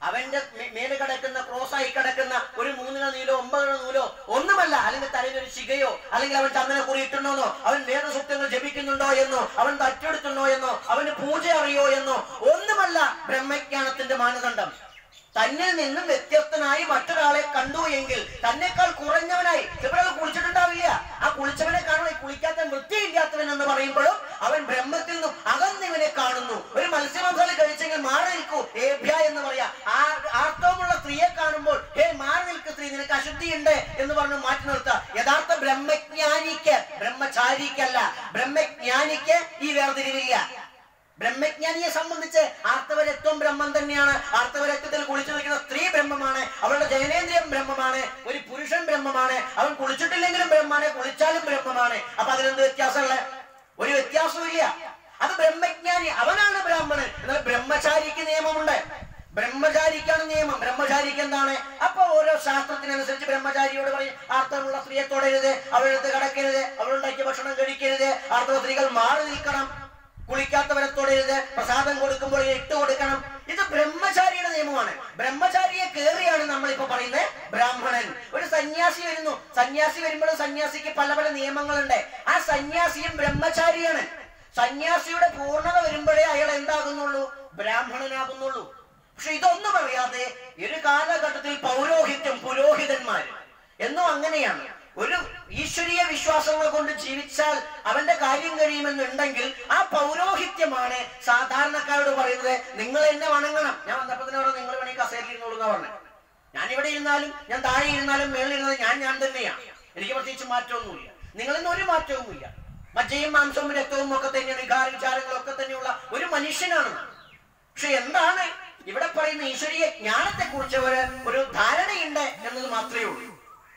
അവന്റെ മേ- മേലെ കിടക്കുന്ന ക്രോസായി കിടക്കുന്ന ഒരു മൂന്നിന നൂലോ ഒമ്പതിന നൂലോ ഒന്നുമല്ല അല്ലെങ്കിൽ തലയിൽ ഒരു ശിഖയോ അല്ലെങ്കിൽ അവൻ ചന്ദന കുറിയിട്ടുണ്ടോന്നോ അവൻ വേദസൂക്തങ്ങൾ ജപിക്കുന്നുണ്ടോ എന്നോ അവൻ തറ്റെടുത്തുണ്ടോ എന്നോ അവന് പൂജ അറിയോ എന്നോ ഒന്നുമല്ല ബ്രഹ്മജ്ഞാനത്തിന്റെ മാനദണ്ഡം തന്നിൽ നിന്നും വ്യത്യസ്തനായി മറ്റൊരാളെ കണ്ടു എങ്കിൽ തന്നെക്കാൾ കുറഞ്ഞവനായി ചിലപ്പോൾ കുളിച്ചിട്ടുണ്ടാവില്ല ആ കുളിച്ചവനെ കാണുമ്പോൾ ഈ കുളിക്കാത്ത വൃത്തിയില്ലാത്തവൻ എന്ന് പറയുമ്പോഴും അവൻ ബ്രഹ്മത്തിൽ നിന്നും അകന്നിവനെ കാണുന്നു ഒരു മത്സ്യമാംസാലി കഴിച്ചെങ്കിൽ മാറി നിൽക്കൂ ഏഭ്യ എന്ന് പറയാ ആ- ആർത്തവമുള്ള സ്ത്രീയെ കാണുമ്പോൾ ഹേ മാറി നിൽക്ക് സ്ത്രീ നിനക്ക് അശുദ്ധിയുണ്ട് എന്ന് പറഞ്ഞ് മാറ്റി നിർത്തുക യഥാർത്ഥ ബ്രഹ്മജ്ഞാനിക്ക് ബ്രഹ്മചാരിക്കല്ല ബ്രഹ്മജ്ഞാനിക്ക് ഈ വേർതിരിവില്ല ബ്രഹ്മജ്ഞാനിയെ സംബന്ധിച്ച് ആർത്തവരത്വം ബ്രഹ്മം തന്നെയാണ് ആർത്തവരത്വത്തിൽ കുളിച്ചു നിൽക്കുന്ന സ്ത്രീ ബ്രഹ്മമാണ് അവളുടെ ജനനേന്ദ്രിയം ബ്രഹ്മമാണ് ഒരു പുരുഷൻ ബ്രഹ്മമാണ് അവൻ കുളിച്ചിട്ടില്ലെങ്കിലും ബ്രഹ്മമാണ് കുളിച്ചാലും ബ്രഹ്മമാണ് അപ്പൊ അതിനെന്ത് വ്യത്യാസമുള്ള ഒരു വ്യത്യാസവും ഇല്ല അത് ബ്രഹ്മജ്ഞാനി അവനാണ് ബ്രാഹ്മണൻ എന്നാൽ ബ്രഹ്മചാരിക്ക് നിയമമുണ്ട് ബ്രഹ്മചാരിക്കാണ് നിയമം ബ്രഹ്മചാരിക്ക് എന്താണ് അപ്പൊ ഓരോ ശാസ്ത്രത്തിനനുസരിച്ച് ബ്രഹ്മചാരിയോട് പറയും ആർത്തവമുള്ള സ്ത്രീയെ തൊടരുത് അവളെടുത്ത് കടക്കരുത് അവളുണ്ടാക്കിയ ഭക്ഷണം കഴിക്കരുത് ആർത്തവ സ്ത്രീകൾ മാറി നിൽക്കണം കുളിക്കാത്തവരെ തൊടരുത് പ്രസാദം കൊടുക്കുമ്പോൾ ഇട്ട് കൊടുക്കണം ഇത് ബ്രഹ്മചാരിയുടെ നിയമമാണ് ബ്രഹ്മചാരിയെ കേറിയാണ് നമ്മളിപ്പോ പറയുന്നത് ബ്രാഹ്മണൻ ഒരു സന്യാസി വരുന്നു സന്യാസി വരുമ്പോഴും സന്യാസിക്ക് പല പല നിയമങ്ങളുണ്ട് ആ സന്യാസിയും ബ്രഹ്മചാരിയാണ് സന്യാസിയുടെ പൂർണ്ണത വരുമ്പോഴേ അയാൾ എന്താകുന്നുള്ളൂ ബ്രാഹ്മണനാകുന്നുള്ളൂ പക്ഷെ ഇതൊന്നും അറിയാതെ ഒരു കാലഘട്ടത്തിൽ പൗരോഹിത്യം പുരോഹിതന്മാർ എന്നും അങ്ങനെയാണ് ഒരു ഈശ്വരീയ വിശ്വാസങ്ങൾ കൊണ്ട് ജീവിച്ചാൽ അവന്റെ കാര്യം കഴിയുമെന്നുണ്ടെങ്കിൽ ആ പൗരോഹിത്യമാണ് സാധാരണക്കാരോട് പറയുന്നത് നിങ്ങൾ എന്നെ വണങ്ങണം ഞാൻ വന്നപ്പോ തന്നെ പറഞ്ഞു നിങ്ങൾ വേണമെങ്കിൽ കസേരയിൽ ഇരുന്നോളൂ എന്നാ പറഞ്ഞത് ഞാൻ ഇവിടെ ഇരുന്നാലും ഞാൻ താഴെ ഇരുന്നാലും മേളിൽ ഇരുന്നാലും ഞാൻ ഞാൻ തന്നെയാണ് എനിക്ക് പ്രത്യേകിച്ച് മാറ്റമൊന്നുമില്ല നിങ്ങളിൽ ഒരു മാറ്റവുമില്ല മജ്ജയും മാംസവും രക്തവും ഒക്കെ തന്നെയാണ് വികാര വിചാരങ്ങളും ഒക്കെ തന്നെയുള്ള ഒരു മനുഷ്യനാണ് പക്ഷെ എന്താണ് ഇവിടെ പറയുന്ന ഈശ്വരീയ ജ്ഞാനത്തെ കുറിച്ച് ഒരു ഒരു ധാരണയുണ്ട് എന്നത് മാത്രമേ ഉള്ളൂ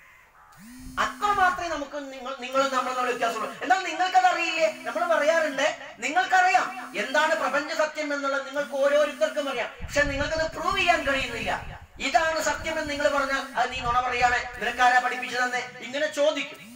അത്ര മാത്രമേ നമുക്ക് നിങ്ങൾ നിങ്ങളും നമ്മളും തമ്മിൽ വ്യത്യാസമുള്ളൂ എന്നാൽ നിങ്ങൾക്കത് അറിയില്ലേ നമ്മൾ പറയാറുണ്ട് നിങ്ങൾക്കറിയാം എന്താണ് പ്രപഞ്ച സത്യം എന്നുള്ളത് നിങ്ങൾക്ക് ഓരോരുത്തർക്കും അറിയാം പക്ഷെ നിങ്ങൾക്കത് പ്രൂവ് ചെയ്യാൻ കഴിയുന്നില്ല ഇതാണ് സത്യം എന്ന് നിങ്ങൾ പറഞ്ഞാൽ അത് നീ നുണ പറയാണ് നിനക്കാരാ പഠിപ്പിച്ചു തന്നെ ഇങ്ങനെ ചോദിക്കും